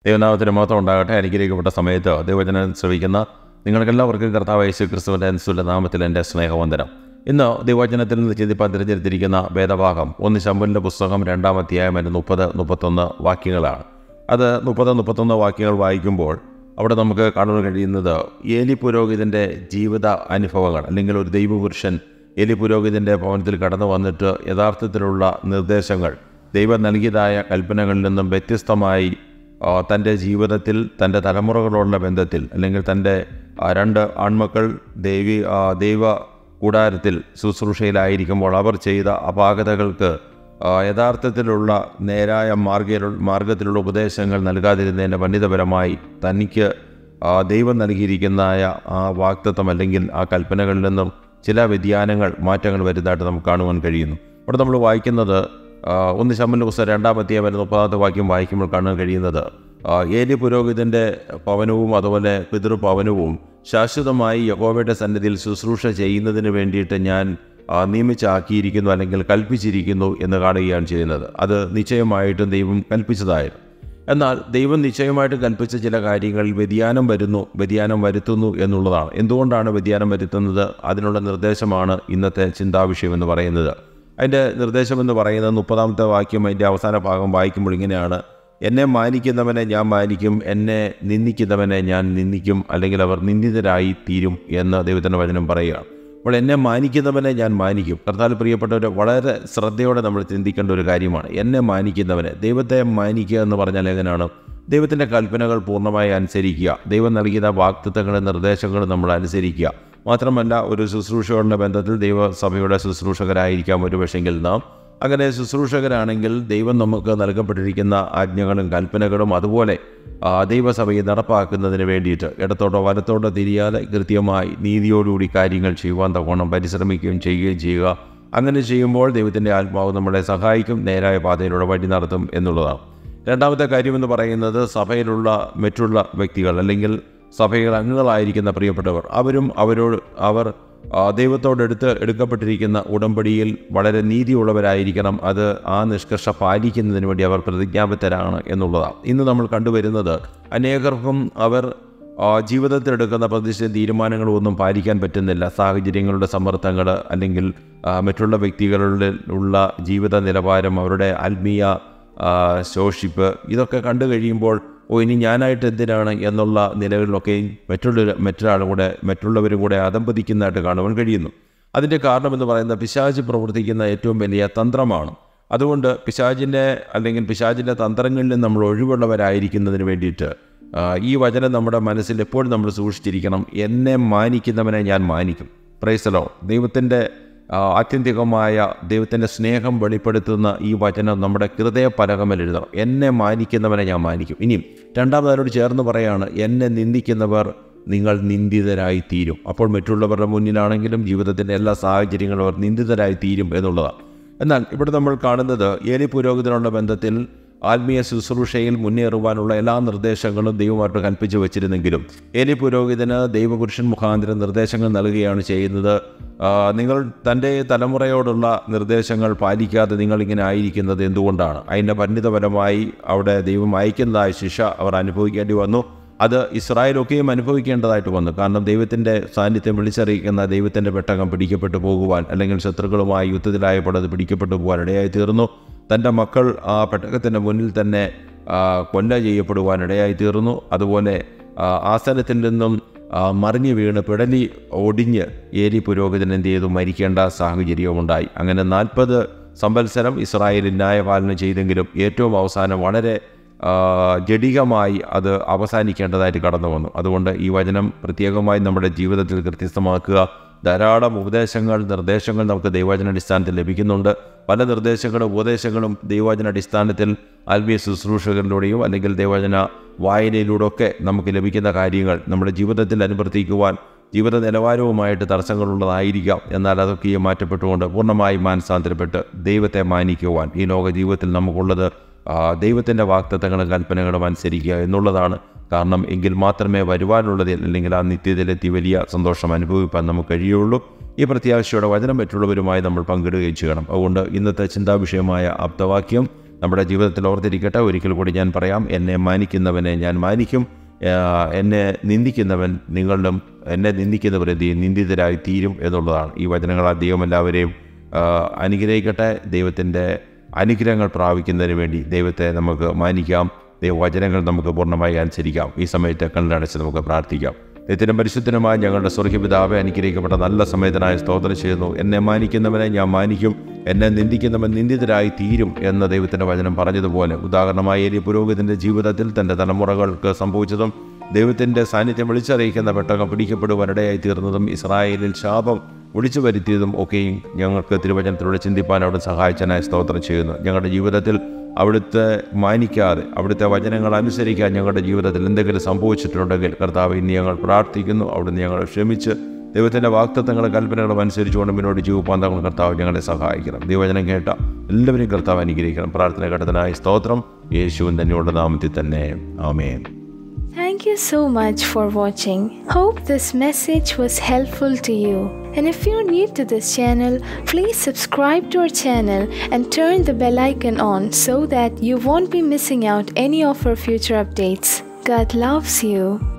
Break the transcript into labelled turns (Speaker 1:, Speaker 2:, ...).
Speaker 1: ദൈവനാമത്തിന് മാത്രം ഉണ്ടാകട്ടെ അനുഗ്രഹിക്കപ്പെട്ട സമയത്ത് ദൈവജനം ശ്രവിക്കുന്ന നിങ്ങൾക്കെല്ലാവർക്കും കർത്താവ് യേശു ക്രിസ്തുവിൻ്റെ അനുസരിച്ച നാമത്തിൽ എൻ്റെ സ്നേഹവന്ദനം ഇന്ന് ദൈവവചനത്തിൽ നിന്ന് ചിന്തിപ്പാൻ തിരഞ്ഞെടുത്തിരിക്കുന്ന വേദഭാഗം ഒന്ന് ശമ്പലിൻ്റെ പുസ്തകം രണ്ടാം അധ്യായം എൻ്റെ മുപ്പത് മുപ്പത്തൊന്ന് വാക്യങ്ങളാണ് അത് മുപ്പത് മുപ്പത്തൊന്ന് വാക്യങ്ങൾ വായിക്കുമ്പോൾ അവിടെ നമുക്ക് കാണാൻ കഴിയുന്നത് ഏലി പുരോഹിതൻ്റെ ജീവിത അനുഭവങ്ങൾ അല്ലെങ്കിൽ ഒരു ദൈവപുരുഷൻ ഏലി പുരോഹിതൻ്റെ ഭവനത്തിൽ കടന്നു വന്നിട്ട് യഥാർത്ഥത്തിലുള്ള നിർദ്ദേശങ്ങൾ ദൈവം നൽകിയതായ കൽപ്പനകളിൽ നിന്നും വ്യത്യസ്തമായി ആ, തൻ്റെ ജീവിതത്തിൽ തൻ്റെ തലമുറകളോടുള്ള ബന്ധത്തിൽ അല്ലെങ്കിൽ തൻ്റെ ആ, രണ്ട് ആൺമക്കൾ ദേവി ആ, ദൈവ കൂടാരത്തിൽ ശുശ്രൂഷയിലായിരിക്കുമ്പോൾ അവർ ചെയ്ത അപാകതകൾക്ക് ആ, യഥാർത്ഥത്തിലുള്ള നേരായ മാർഗ മാർഗത്തിലുള്ള ഉപദേശങ്ങൾ നൽകാതിരുന്നതിൻ്റെ പണ്ഡിതപരമായി തനിക്ക് ആ, ദൈവം നൽകിയിരിക്കുന്നതായ ആ വാക്തത്വം അല്ലെങ്കിൽ ആ കൽപ്പനകളിൽ നിന്നും ചില വ്യതിയാനങ്ങൾ മാറ്റങ്ങൾ വരുന്നതായിട്ട് നമുക്ക് കാണുവാൻ കഴിയുന്നു ഇവിടെ നമ്മൾ വായിക്കുന്നത് ആ, ഒന്ന് ശമ്മലിൻ്റെ പുസ്തകം രണ്ടാം അധ്യായം വരുന്ന മുപ്പതാമത്തെ വാക്യം വായിക്കുമ്പോൾ കാണാൻ കഴിയുന്നത് ആ, ഏലി പുരോഹിതൻ്റെ ഭവനവും അതുപോലെ പിതൃഭവനവും ശാശ്വതമായി യഹോവയുടെ സന്നിധിയിൽ ശുശ്രൂഷ ചെയ്യുന്നതിന് വേണ്ടിയിട്ട് ഞാൻ ആ, നിയമിച്ചാക്കിയിരിക്കുന്നു അല്ലെങ്കിൽ കൽപ്പിച്ചിരിക്കുന്നു എന്ന് കാണുകയാണ് ചെയ്യുന്നത് അത് നിശ്ചയമായിട്ടും ദൈവം കൽപ്പിച്ചതായിരുന്നു എന്നാൽ ദൈവം നിശ്ചയമായിട്ടും കൽപ്പിച്ച ചില കാര്യങ്ങളിൽ വ്യതിയാനം വരുന്നു വ്യതിയാനം വരുത്തുന്നു എന്നുള്ളതാണ് എന്തുകൊണ്ടാണ് വ്യതിയാനം വരുത്തുന്നത് അതിനുള്ള നിർദ്ദേശമാണ് ഇന്നത്തെ ചിന്താവിഷയം എന്ന് പറയുന്നത് അതിൻ്റെ നിർദ്ദേശം എന്ന് പറയുന്നത് മുപ്പതാമത്തെ വാക്യം അതിൻ്റെ അവസാന ഭാഗം വായിക്കുമ്പോൾ ഇങ്ങനെയാണ് എന്നെ മാനിക്കുന്നവനെ ഞാൻ മാനിക്കും എന്നെ നിന്ദിക്കുന്നവനെ ഞാൻ നിന്ദിക്കും അല്ലെങ്കിൽ അവർ നിന്ദിതരായി തീരും എന്ന് ദൈവത്തിൻ്റെ വചനം പറയുകയാണ് അപ്പോൾ എന്നെ മാനിക്കുന്നവനെ ഞാൻ മാനിക്കും കർത്താൽ പ്രിയപ്പെട്ടവർ വളരെ ശ്രദ്ധയോടെ നമ്മൾ ചിന്തിക്കേണ്ട ഒരു കാര്യമാണ് എന്നെ മാനിക്കുന്നവനെ ദൈവത്തെ മാനിക്കുക എന്ന് പറഞ്ഞാൽ എങ്ങനെയാണ് ദൈവത്തിൻ്റെ കൽപ്പനകൾ പൂർണ്ണമായി അനുസരിക്കുക ദൈവം നൽകിയ വാക്തത്വങ്ങളും നിർദ്ദേശങ്ങളും നമ്മൾ അനുസരിക്കുക മാത്രമല്ല ഒരു ശുശ്രൂഷകളുടെ ബന്ധത്തിൽ ദൈവസഭയുടെ ശുശ്രൂഷകരായിരിക്കാം ഒരു പക്ഷെങ്കിൽ നാം അങ്ങനെ ശുശ്രൂഷകരാണെങ്കിൽ ദൈവം നമുക്ക് നൽകപ്പെട്ടിരിക്കുന്ന ആജ്ഞകളും കൽപ്പനകളും അതുപോലെ ആ, ദൈവസഭയെ നടപ്പാക്കുന്നതിന് വേണ്ടിയിട്ട് ഇടത്തോട്ടോ വലത്തോട്ടോ തിരിയാതെ കൃത്യമായി നീതിയോടുകൂടി കാര്യങ്ങൾ ചെയ്യുവാൻ തക്കോണം പരിശ്രമിക്കുകയും ചെയ്യുകയും ചെയ്യുക അങ്ങനെ ചെയ്യുമ്പോൾ ദൈവത്തിൻ്റെ ആത്മാവ് നമ്മളെ സഹായിക്കും നേരായ പാതയിലൂടെ വഴി നടത്തും എന്നുള്ളതാണ് രണ്ടാമത്തെ കാര്യമെന്ന് പറയുന്നത് സഭയിലുള്ള മറ്റുള്ള വ്യക്തികൾ അല്ലെങ്കിൽ സഭയിൽ അംഗങ്ങളായിരിക്കുന്ന പ്രിയപ്പെട്ടവർ അവരും അവരോട് അവർ ആ, ദൈവത്തോടെടുത്ത് എടുക്കപ്പെട്ടിരിക്കുന്ന ഉടമ്പടിയിൽ വളരെ നീതിയുള്ളവരായിരിക്കണം അത് ആ നിഷ്കർഷ പാലിക്കുന്നതിന് വേണ്ടി അവർ പ്രതിജ്ഞാബദ്ധരാണ് എന്നുള്ളതാണ് ഇന്ന് നമ്മൾ കണ്ടുവരുന്നത് അനേകർക്കും അവർ ആ, ജീവിതത്തിലെടുക്കുന്ന പ്രതിഷ്ഠ തീരുമാനങ്ങളൊന്നും പാലിക്കാൻ പറ്റുന്നില്ല സാഹചര്യങ്ങളുടെ സമ്മർദ്ദങ്ങൾ അല്ലെങ്കിൽ ആ, മറ്റുള്ള വ്യക്തികളുടെ ഉള്ള ജീവിത നിലവാരം അവരുടെ ആത്മീയ ആ, ശോഷിപ്പ് ഇതൊക്കെ കണ്ടു കഴിയുമ്പോൾ ഓ ഇനി ഞാനായിട്ട് എന്തിനാണ് എന്നുള്ള നിലകളിലൊക്കെ മറ്റുള്ള മറ്റൊരാളും കൂടെ മറ്റുള്ളവരും കൂടെ അതമ്പതിക്കുന്നതായിട്ട് കാണുവാൻ കഴിയുന്നു അതിൻ്റെ കാരണമെന്ന് പറയുന്നത് പിശാച് പ്രവർത്തിക്കുന്ന ഏറ്റവും വലിയ തന്ത്രമാണ് അതുകൊണ്ട് പിശാചിൻ്റെ അല്ലെങ്കിൽ പിശാചിൻ്റെ തന്ത്രങ്ങളിൽ നിന്ന് നമ്മൾ ഒഴിവുള്ളവരായിരിക്കുന്നതിന് വേണ്ടിയിട്ട് ആ, ഈ വചനം നമ്മുടെ മനസ്സിൽ എപ്പോഴും നമ്മൾ സൂക്ഷിച്ചിരിക്കണം എന്നെ മാനിക്കുന്നവനെ ഞാൻ മാനിക്കും പ്രൈസലോ ദൈവത്തിൻ്റെ ആ, ആത്യന്തികമായ ദൈവത്തിൻ്റെ സ്നേഹം വെളിപ്പെടുത്തുന്ന ഈ വചനം നമ്മുടെ ഹൃദയ പലകമൽ എഴുതണം എന്നെ മാനിക്കുന്നവനെ ഞാൻ മാനിക്കും ഇനിയും രണ്ടാമതോട് ചേർന്ന് പറയാണ് എന്നെ നിന്ദിക്കുന്നവർ നിങ്ങൾ നിന്ദിതരായി തീരും അപ്പോൾ മറ്റുള്ളവരുടെ മുന്നിലാണെങ്കിലും ജീവിതത്തിൻ്റെ എല്ലാ സാഹചര്യങ്ങളും അവർ നിന്ദിതരായി തീരും എന്നുള്ളതാണ് എന്നാൽ ഇവിടെ നമ്മൾ കാണുന്നത് ഏലി പുരോഹിതനുള്ള ബന്ധത്തിൽ ആത്മീയ ശുശ്രൂഷയിൽ മുന്നേറുവാനുള്ള എല്ലാ നിർദ്ദേശങ്ങളും ദൈവമായിട്ട് കൽപ്പിച്ചു വച്ചിരുന്നെങ്കിലും ഏലി പുരോഹിതന് ദൈവപുരുഷൻ മുഖാന്തരം നിർദ്ദേശങ്ങൾ നൽകുകയാണ് ചെയ്യുന്നത് ആ, നിങ്ങൾ തൻ്റെ തലമുറയോടുള്ള നിർദ്ദേശങ്ങൾ പാലിക്കാതെ നിങ്ങളിങ്ങനെ ആയിരിക്കുന്നത് എന്തുകൊണ്ടാണ് അതിൻ്റെ പരിണിതഫലമായി അവിടെ ദൈവം അയക്കുന്നതായ ശിക്ഷ അവർ അനുഭവിക്കേണ്ടി വന്നു അത് ഇസ്രായേലൊക്കെയും അനുഭവിക്കേണ്ടതായിട്ട് വന്നു കാരണം ദൈവത്തിൻ്റെ സാന്നിധ്യം വിളിച്ചറിയിക്കുന്ന ദൈവത്തിൻ്റെ പെട്ടകം പിടിക്കപ്പെട്ടു പോകുവാൻ അല്ലെങ്കിൽ ശത്രുക്കളുമായി യുദ്ധത്തിലായപ്പോൾ അത് പിടിക്കപ്പെട്ടു പോകാൻ ഇടയായി തീർന്നു തൻ്റെ മക്കൾ ആ പെട്ടകത്തിൻ്റെ മുന്നിൽ തന്നെ ആ, കൊല്ല ചെയ്യപ്പെടുവാൻ ഇടയായി തീർന്നു അതുപോലെ ആ, ആസനത്തിൽ നിന്നും ആ, മറിഞ്ഞു വീണ് പിടലി ഒടിഞ്ഞ് ഏരി പുരോഹിതൻ എന്ത് ചെയ്തു മരിക്കേണ്ട സാഹചര്യവുമുണ്ടായി അങ്ങനെ നാൽപ്പത് സംവത്സരം ഇസ്രായേലിൽ ന്യായപാലനം ചെയ്തെങ്കിലും ഏറ്റവും അവസാനം വളരെ ആ, ജഡികമായി അത് അവസാനിക്കേണ്ടതായിട്ട് കടന്നു വന്നു അതുകൊണ്ട് ഈ വചനം പ്രത്യേകമായി നമ്മുടെ ജീവിതത്തിൽ കൃത്യസ്ഥമാക്കുക ധാരാളം ഉപദേശങ്ങൾ നിർദ്ദേശങ്ങൾ നമുക്ക് ദൈവവചന അടിസ്ഥാനത്തിൽ ലഭിക്കുന്നുണ്ട് പല നിർദ്ദേശങ്ങളും ഉപദേശങ്ങളും ദൈവവചന അടിസ്ഥാനത്തിൽ ആത്മീയ ശുശ്രൂഷകളിലൂടെയും അല്ലെങ്കിൽ ദൈവവചന വായനയിലൂടെയൊക്കെ നമുക്ക് ലഭിക്കുന്ന കാര്യങ്ങൾ നമ്മുടെ ജീവിതത്തിൽ അനുവർത്തിക്കുവാൻ ജീവിത നിലവാരവുമായിട്ട് തടസ്സങ്ങളുള്ളതായിരിക്കാം എന്നാൽ അതൊക്കെ മാറ്റപ്പെട്ടുകൊണ്ട് പൂർണ്ണമായും മാനസാന്തരപ്പെട്ട് ദൈവത്തെ മാനിക്കുവാൻ ഈ ലോക ജീവിതത്തിൽ നമുക്കുള്ളത് ആ, ദൈവത്തിൻ്റെ വാക്തത്വങ്ങളും കൽപ്പനകളും അനുസരിക്കുക എന്നുള്ളതാണ് കാരണം എങ്കിൽ മാത്രമേ വരുവാനുള്ളതിൽ അല്ലെങ്കിൽ ആ നിത്യതയിലെത്തി വലിയ സന്തോഷം അനുഭവിപ്പാൻ നമുക്ക് കഴിയുള്ളൂ ഈ പ്രത്യാശയോടെ വചനം മറ്റുള്ളവരുമായി നമ്മൾ പങ്കിടുകയും ചെയ്യണം അതുകൊണ്ട് ഇന്നത്തെ ചിന്താവിഷയമായ ആപ്തവാക്യം നമ്മുടെ ജീവിതത്തിൽ ഓർത്തിരിക്കട്ടെ ഒരിക്കൽ കൂടി ഞാൻ പറയാം എന്നെ മാനിക്കുന്നവനെ ഞാൻ മാനിക്കും ആ, എന്നെ നിന്ദിക്കുന്നവൻ നിങ്ങളിലും എന്നെ നിന്ദിക്കുന്നവർ എന്ത് ചെയ്യും നിന്ദിതരായി തീരും എന്നുള്ളതാണ് ഈ വചനങ്ങളാൽ ദൈവം എല്ലാവരെയും ആ, അനുഗ്രഹിക്കട്ടെ ദൈവത്തിൻ്റെ അനുഗ്രഹങ്ങൾ പ്രാപിക്കുന്നതിന് വേണ്ടി ദൈവത്തെ നമുക്ക് മാനിക്കാം ദൈവവചനങ്ങൾ നമുക്ക് പൂർണ്ണമായി അനുസരിക്കാം ഈ സമയത്ത് കണ്ണടച്ച് നമുക്ക് പ്രാർത്ഥിക്കാം ദൈവത്തിനും പരിശുദ്ധനുമായ ഞങ്ങളുടെ സ്വർഗപിതാവെ അനുഗ്രഹിക്കപ്പെട്ട നല്ല സമയത്തിനായി സ്തോത്രം ചെയ്യുന്നു എന്നെ മാനിക്കുന്നവനെ ഞാൻ മാനിക്കും എന്നെ നിന്ദിക്കുന്നവൻ നിന്ദിതരായി തീരും എന്ന ദൈവത്തിൻ്റെ വചനം പറഞ്ഞതുപോലെ ഉദാഹരണമായി ഏരിയ പുരോഹിതൻ്റെ ജീവിതത്തിൽ തൻ്റെ തലമുറകൾക്ക് സംഭവിച്ചതും ദൈവത്തിൻ്റെ സാന്നിധ്യം വിളിച്ചറിയിക്കുന്ന പെട്ടകം പിടിക്കപ്പെടുവാനിടയായി തീർന്നതും ഇസ്രായേലിൽ ശാപം വിളിച്ചു വരുത്തിയതും ഒക്കെയും ഞങ്ങൾക്ക് തിരുവചനത്തിലൂടെ ചിന്തിപ്പാൻ അവിടെ സഹായിച്ചനായി സ്തോത്രം ചെയ്യുന്നു ഞങ്ങളുടെ ജീവിതത്തിൽ അവിടുത്തെ മാനിക്കാതെ അവിടുത്തെ വചനങ്ങൾ അനുസരിക്കാൻ ഞങ്ങളുടെ ജീവിതത്തിൽ എന്തെങ്കിലും സംഭവിച്ചിട്ടുണ്ടെങ്കിൽ കർത്താവ് ഇനി ഞങ്ങൾ പ്രാർത്ഥിക്കുന്നു അവിടുന്ന് ഞങ്ങൾ ക്ഷമിച്ച് ദൈവത്തിൻ്റെ വാക്തത്വങ്ങളും കൽപ്പനകളും അനുസരിച്ചുകൊണ്ട് മുന്നോട്ട് ജീവിപ്പാൻ തങ്ങൾ കർത്താവ് ഞങ്ങളെ സഹായിക്കണം ദൈവവചനം കേട്ട എല്ലാവരെയും കർത്താവ് അനുഗ്രഹിക്കണം പ്രാർത്ഥന ഘട്ടത്തിനായി സ്തോത്രം യേശുവിൻ തന്നെയുള്ള നാമത്തിൽ തന്നെ ആമേൻ
Speaker 2: Thank you so much for watching. Hope this message was helpful to you. And if you're new to this channel, please subscribe to our channel and turn the bell icon on so that you won't be missing out any of our future updates. God loves you.